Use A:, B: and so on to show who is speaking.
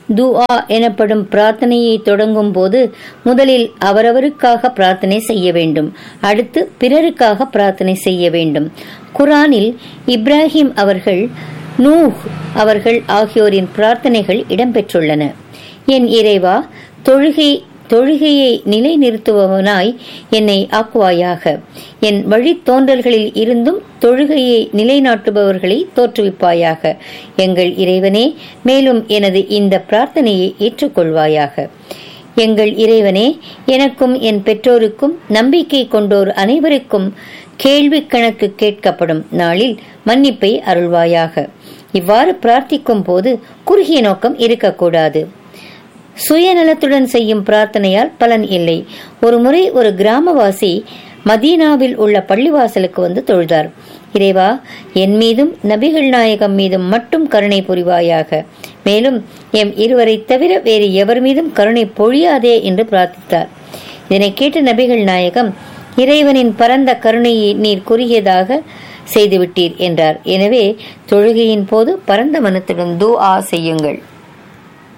A: துஆ எனப்படும் பிரார்த்தனையை தொடங்கும் போது முதலில் அவரவருக்காக பிரார்த்தனை செய்ய வேண்டும் அடுத்து பிறருக்காக பிரார்த்தனை செய்ய வேண்டும் குரானில் இப்ராஹிம் அவர்கள் நூஹ் அவர்கள் ஆகியோரின் பிரார்த்தனைகள் இடம்பெற்றுள்ளன என் இறைவா தொழுகை தொழுகையை நிலைநிறுத்துபவனாய் என்னை ஆக்குவாயாக என் வழித்தோன்றல்களில் இருந்தும் தொழுகையை நிலைநாட்டுபவர்களை தோற்றுவிப்பாயாக எங்கள் இறைவனே மேலும் எனது இந்த பிரார்த்தனையை ஏற்றுக்கொள்வாயாக எங்கள் இறைவனே எனக்கும் என் பெற்றோருக்கும் நம்பிக்கை கொண்டோர் அனைவருக்கும் கேள்வி கணக்கு கேட்கப்படும் நாளில் மன்னிப்பை அருள்வாயாக இவ்வாறு பிரார்த்திக்கும் போது குறுகிய நோக்கம் இருக்கக்கூடாது சுயநலத்துடன் செய்யும் பிரார்த்தனையால் பலன் இல்லை ஒரு முறை ஒரு கிராமவாசி மதீனாவில் உள்ள பள்ளிவாசலுக்கு வந்து தொழுதார் இறைவா என் மீதும் நபிகள் நாயகம் மீதும் மட்டும் கருணை புரிவாயாக மேலும் எம் இருவரை தவிர வேறு எவர் மீதும் கருணை பொழியாதே என்று பிரார்த்தித்தார் இதனை கேட்ட நபிகள் நாயகம் இறைவனின் பரந்த கருணையை நீர் குறுகியதாக செய்துவிட்டீர் என்றார் எனவே தொழுகையின் போது பரந்த மனத்துடன் தூ ஆ செய்யுங்கள்